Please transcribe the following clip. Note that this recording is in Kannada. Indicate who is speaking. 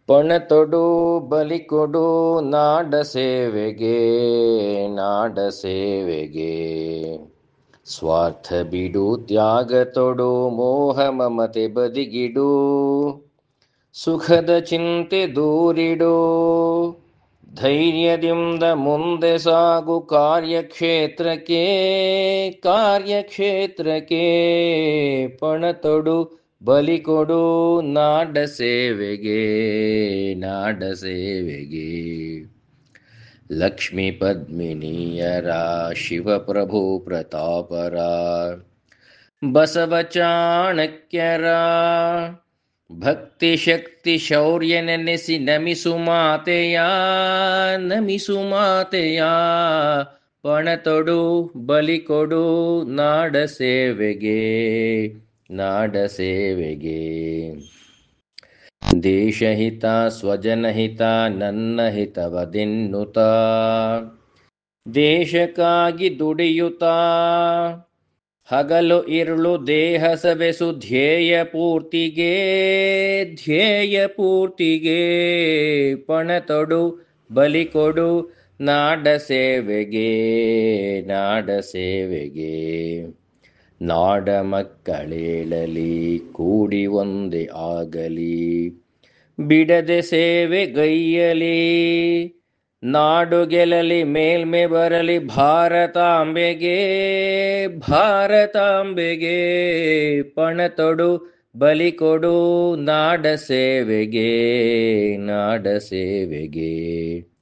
Speaker 1: ಪಣತೊಡು ಬಲಿಕೊಡು ನಾಡ ಸೇವೆಗೆ ನಾಡ ಸೇವೆಗೆ ಸ್ವಾರ್ಥ ಬಿಡು ತ್ಯಾಗ ತೊಡು ಮೋಹ ಮಮತೆ ಬದಿಗಿಡು ಸುಖದ ಚಿಂತೆ ದೂರಿಡು ಧೈರ್ಯದಿಂದ ಮುಂದೆ ಸಾಗು ಕಾರ್ಯಕ್ಷೇತ್ರಕ್ಕೆ ಕಾರ್ಯಕ್ಷೇತ್ರಕ್ಕೆ ಪಣತೊಡು ಬಲಿಕೊಡು ನಾಡ ಸೇವೆಗೆ ನಾಡ ಸೇವೆಗೆ ಲಕ್ಷ್ಮೀ ಪದ್ಮಿನಿಯರ ಶಿವಪ್ರಭು ಪ್ರತಾಪರ ಬಸವ ಚಾಣಕ್ಯರ ಭಕ್ತಿ ಶಕ್ತಿ ಶೌರ್ಯ ನೆನೆಸಿ ನಮಿಸು ಮಾತೆಯ ನಮಿಸು ಮಾತೆಯ ಪಣತೊಡು ಬಲಿಕೊಡು ನಾಡ ಸೇವೆಗೆ ನಾಡ ಸೇವೆಗೆ ದೇಶಹಿತ ಸ್ವಜನಹಿತ ನನ್ನ ಹಿತವದೆನ್ನುತ್ತ ದೇಶಕ್ಕಾಗಿ ದುಡಿಯುತ್ತ ಹಗಲು ಇರುಳು ದೇಹ ಸವೆಸು ಧ್ಯೇಯ ಪೂರ್ತಿಗೆ ಧ್ಯೇಯ ಪೂರ್ತಿಗೆ ಪಣತೊಡು ಬಲಿಕೊಡು ನಾಡ ಸೇವೆಗೆ ನಾಡ ಸೇವೆಗೆ ನಾಡ ಮಕ್ಕಳೇಳಲಿ ಕೂಡಿ ಒಂದೇ ಆಗಲಿ ಬಿಡದೆ ಸೇವೆ ಗೈಯಲಿ ನಾಡು ಗೆಲ್ಲಲಿ ಮೇಲ್ಮೆ ಬರಲಿ ಭಾರತಾಂಬೆಗೆ ಭಾರತಾಂಬೆಗೆ ಪಣತೊಡು ಬಲಿಕೊಡು ನಾಡ ಸೇವೆಗೆ ನಾಡ ಸೇವೆಗೆ